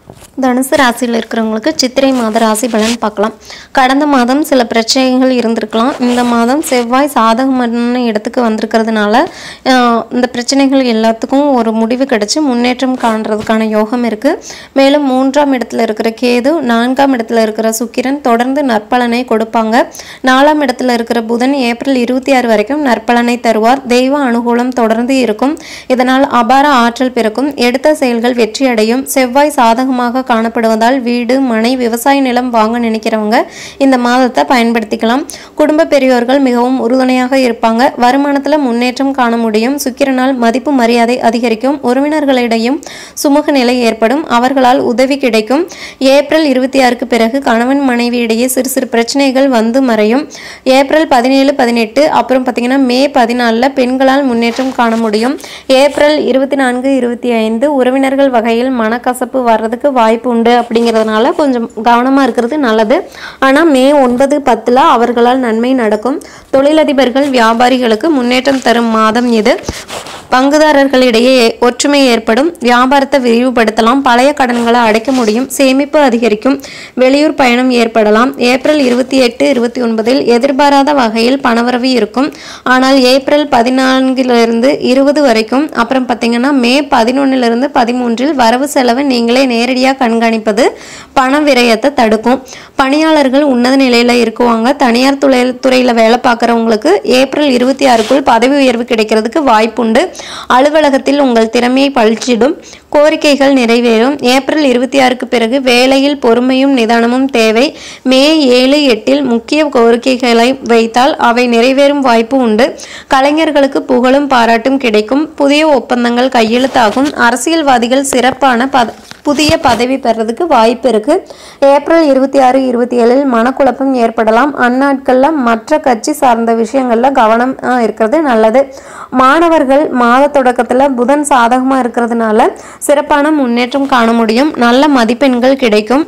தனுசு ராசியில் இருக்கிறவங்களுக்கு சித்திரை மாத ராசி பலன் பார்க்கலாம் கடந்த மாதம் சில பிரச்சனைகள் இருந்திருக்கலாம் இந்த மாதம் செவ்வாய் சாதகமான இடத்துக்கு வந்திருக்கிறதுனால ஆஹ், இந்த பிரச்சனைகள் எல்லாத்துக்கும் ஒரு முடிவு கிடைச்சு முன்னேற்றம் காண்றதுக்கான யோகம் இருக்குது மேலும் மூன்றாம் இடத்துல இருக்கிற கேது நான்காம் இடத்துல இருக்கிற சுக்கிரன் தொடர்ந்து நற்பலனை கொடுப்பாங்க நாலாம் இடத்துல இருக்கிற புதன் ஏப்ரல் இருபத்தி ஆறு வரைக்கும் நற்பலனை தருவார் தெய்வ அனுகூலம் தொடர்ந்து இருக்கும் இதனால் அபார ஆற்றல் பிறக்கும் எடுத்த செயல்கள் வெற்றியடையும் செவ்வாய் சாதகமாக காணப்படுவதால் வீடு மனை விவசாய நிலம் வாங்க நினைக்கிறவங்க இந்த மாதத்தை பயன்படுத்திக்கலாம் குடும்ப பெரியோர்கள் மிகவும் உறுதுணையாக இருப்பாங்க வருமானத்தில் முன்னேற்றம் காண முடியும் சுக்கிரனால் மதிப்பு மரியாதை அதிகரிக்கும் உறவினர்களிடையும் சுமூக நிலை ஏற்படும் அவர்களால் உதவி கிடைக்கும் ஏப்ரல் இருபத்தி ஆறுக்கு பிறகு கணவன் மனைவி இடையே சிறு சிறு பிரச்சனைகள் வந்து மறையும் ஏப்ரல் பதினேழு பதினெட்டு அப்புறம் பார்த்தீங்கன்னா மே பதினாலில் பெண்களால் முன்னேற்றம் காண முடியும் ஏப்ரல் இருபத்தி நான்கு இருபத்தி ஐந்து உறவினர்கள் வகையில் மனக்கசப்பு வர்றதுக்கு வாய்ப்பு உண்டு அப்படிங்கிறதுனால கொஞ்சம் கவனமாக இருக்கிறது நல்லது ஆனால் மே ஒன்பது பத்தில் அவர்களால் நன்மை நடக்கும் தொழிலதிபர்கள் வியாபாரிகளுக்கு முன்னேற்றம் தரும் மாதம் இது பங்குதாரர்களிடையே ஒற்றுமை ஏற்படும் வியாபாரத்தை விரிவுபடுத்தலாம் பழைய கடன்களை அடைக்க முடியும் சேமிப்பு அதிகரிக்கும் வெளியூர் பயணம் ஏற்படலாம் ஏப்ரல் இருபத்தி எட்டு இருபத்தி ஒன்பதில் எதிர்பாராத வகையில் பணவரவு இருக்கும் ஆனால் ஏப்ரல் பதினான்கிலிருந்து இருபது வரைக்கும் அப்புறம் பார்த்தீங்கன்னா மே பதினொன்னிலிருந்து பதிமூன்றில் வரவு செலவு நீங்களே நேரடியாக கண்காணிப்பது பண விரயத்தை தடுக்கும் பணியாளர்கள் உன்னத நிலையில் இருக்குவாங்க தனியார் துறை துறையில் வேலை பார்க்குறவங்களுக்கு ஏப்ரல் இருபத்தி ஆறுக்குள் பதவி உயர்வு கிடைக்கிறதுக்கு வாய்ப்புண்டு அலுவலகத்தில் உங்கள் திறமையை பழிச்சிடும் கோரிக்கைகள் நிறைவேறும் ஏப்ரல் இருபத்தி ஆறுக்கு பிறகு வேலையில் பொறுமையும் நிதானமும் தேவை மே ஏழு எட்டில் முக்கிய கோரிக்கைகளை வைத்தால் அவை நிறைவேறும் வாய்ப்பு உண்டு கலைஞர்களுக்கு புகழும் பாராட்டும் கிடைக்கும் புதிய ஒப்பந்தங்கள் கையெழுத்தாகும் அரசியல்வாதிகள் சிறப்பான பத புதிய பதவி பெறதுக்கு வாய்ப்பு இருக்கு ஏப்ரல் இருபத்தி ஆறு இருபத்தி ஏழில் மனக்குழப்பம் ஏற்படலாம் அந்நாட்களில் மற்ற கட்சி சார்ந்த விஷயங்கள்ல கவனம் இருக்கிறது நல்லது மாணவர்கள் மாத தொடக்கத்தில் புதன் சாதகமாக இருக்கிறதுனால சிறப்பான முன்னேற்றம் காண முடியும் நல்ல மதிப்பெண்கள் கிடைக்கும்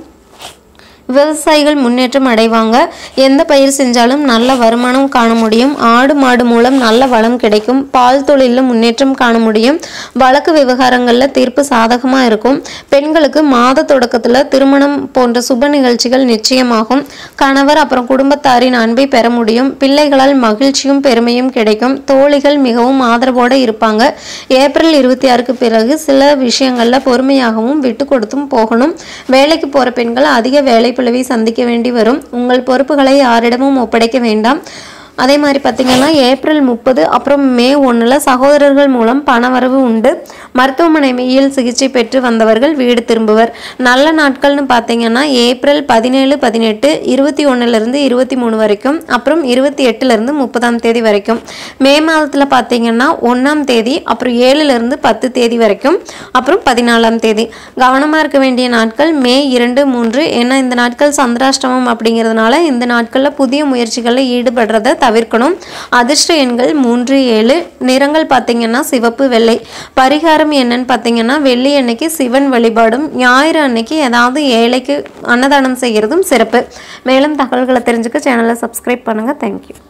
விவசாயிகள் முன்னேற்றம் அடைவாங்க எந்த பயிர் செஞ்சாலும் நல்ல வருமானம் காண முடியும் ஆடு மாடு மூலம் நல்ல வளம் கிடைக்கும் பால் தொழிலில் முன்னேற்றம் காண முடியும் வழக்கு விவகாரங்களில் தீர்ப்பு சாதகமாக இருக்கும் பெண்களுக்கு மாத தொடக்கத்தில் திருமணம் போன்ற சுப நிகழ்ச்சிகள் நிச்சயமாகும் கணவர் அப்புறம் குடும்பத்தாரின் அன்பை பெற முடியும் பிள்ளைகளால் மகிழ்ச்சியும் பெருமையும் கிடைக்கும் தோழிகள் மிகவும் ஆதரவோடு இருப்பாங்க ஏப்ரல் இருபத்தி ஆறுக்கு பிறகு சில விஷயங்களில் பொறுமையாகவும் விட்டு கொடுத்தும் போகணும் வேலைக்கு போகிற பெண்கள் அதிக வேலை பிளவை சந்திக்க வேண்டி வரும் உங்கள் பொறுப்புகளை யாரிடமும் ஒப்படைக்க வேண்டாம் அதே மாதிரி பார்த்தீங்கன்னா ஏப்ரல் முப்பது அப்புறம் மே ஒன்றில் சகோதரர்கள் மூலம் பணவரவு உண்டு மருத்துவமனையில் சிகிச்சை பெற்று வந்தவர்கள் வீடு திரும்புவர் நல்ல நாட்கள்னு பார்த்தீங்கன்னா ஏப்ரல் பதினேழு பதினெட்டு இருபத்தி ஒன்றுலேருந்து இருபத்தி மூணு வரைக்கும் அப்புறம் இருபத்தி எட்டுலேருந்து முப்பதாம் தேதி வரைக்கும் மே மாதத்தில் பார்த்தீங்கன்னா ஒன்றாம் தேதி அப்புறம் ஏழுலேருந்து பத்து தேதி வரைக்கும் அப்புறம் பதினாலாம் தேதி கவனமாக இருக்க வேண்டிய நாட்கள் மே இரண்டு மூன்று ஏன்னா இந்த நாட்கள் சந்திராஷ்டமம் அப்படிங்கிறதுனால இந்த நாட்களில் புதிய முயற்சிகளில் ஈடுபடுறத தவிர்க்கணும் அதிர்ஷ்ட எண்கள் மூன்று ஏழு நிறங்கள் பார்த்தீங்கன்னா சிவப்பு வெள்ளை பரிகாரம் என்னன்னு பார்த்தீங்கன்னா வெள்ளி அன்னைக்கு சிவன் வழிபாடும் ஞாயிறு அன்னைக்கு ஏதாவது ஏழைக்கு அன்னதானம் செய்கிறதும் சிறப்பு மேலும் தகவல்களை தெரிஞ்சுக்க சேனலை சப்ஸ்கிரைப் பண்ணுங்கள் தேங்க்யூ